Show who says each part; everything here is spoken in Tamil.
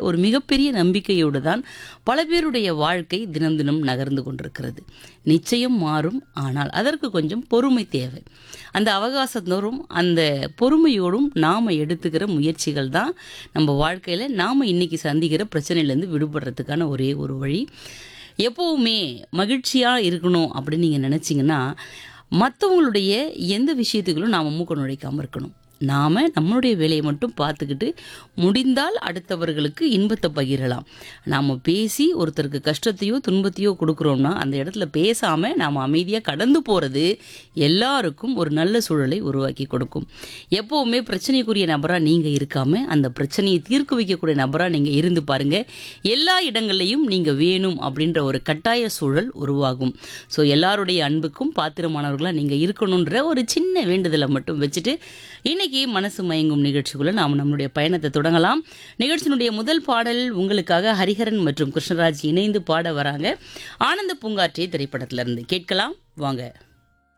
Speaker 1: ஒரு மிகப்பெரிய நம்பிக்கையோடு தான் பல பேருடைய வாழ்க்கை தினம் தினம் நகர்ந்து கொண்டிருக்கிறது நிச்சயம் மாறும் ஆனால் அதற்கு கொஞ்சம் பொறுமை தேவை அந்த அவகாசத்தோறும் அந்த பொறுமையோடும் நாம் எடுத்துக்கிற முயற்சிகள் தான் நம்ம வாழ்க்கையில் நாம் இன்னைக்கு சந்திக்கிற பிரச்சனையிலேருந்து விடுபடுறதுக்கான ஒரே ஒரு வழி எப்போவுமே மகிழ்ச்சியாக இருக்கணும் அப்படின்னு நீங்கள் நினச்சிங்கன்னா மற்றவங்களுடைய எந்த விஷயத்துகளும் நாம் மூக்க நுழைக்காமல் இருக்கணும் நாம் நம்மளுடைய வேலையை மட்டும் பார்த்துக்கிட்டு முடிந்தால் அடுத்தவர்களுக்கு இன்பத்தை பகிரலாம் நாம் பேசி ஒருத்தருக்கு கஷ்டத்தையோ துன்பத்தையோ கொடுக்குறோம்னா அந்த இடத்துல பேசாமல் நாம் அமைதியாக கடந்து போகிறது எல்லாருக்கும் ஒரு நல்ல சூழலை உருவாக்கி கொடுக்கும் எப்போவுமே பிரச்சனைக்குரிய நபராக நீங்கள் இருக்காமல் அந்த பிரச்சனையை தீர்க்க வைக்கக்கூடிய நபராக நீங்கள் இருந்து பாருங்கள் எல்லா இடங்கள்லையும் நீங்கள் வேணும் அப்படின்ற ஒரு கட்டாய சூழல் உருவாகும் ஸோ எல்லாருடைய அன்புக்கும் பாத்திரமானவர்களாக நீங்கள் இருக்கணுன்ற ஒரு சின்ன வேண்டுதலை மட்டும் வச்சுட்டு இன்னைக்கு மனசு மயங்கும் நிகழ்ச்சிக்குள்ள நாம் நம்மளுடைய பயணத்தை தொடங்கலாம் நிகழ்ச்சியினுடைய முதல் பாடல் உங்களுக்காக ஹரிஹரன் மற்றும் கிருஷ்ணராஜ் இணைந்து பாட வராங்க ஆனந்த பூங்காற்றே திரைப்படத்திலிருந்து கேட்கலாம் வாங்க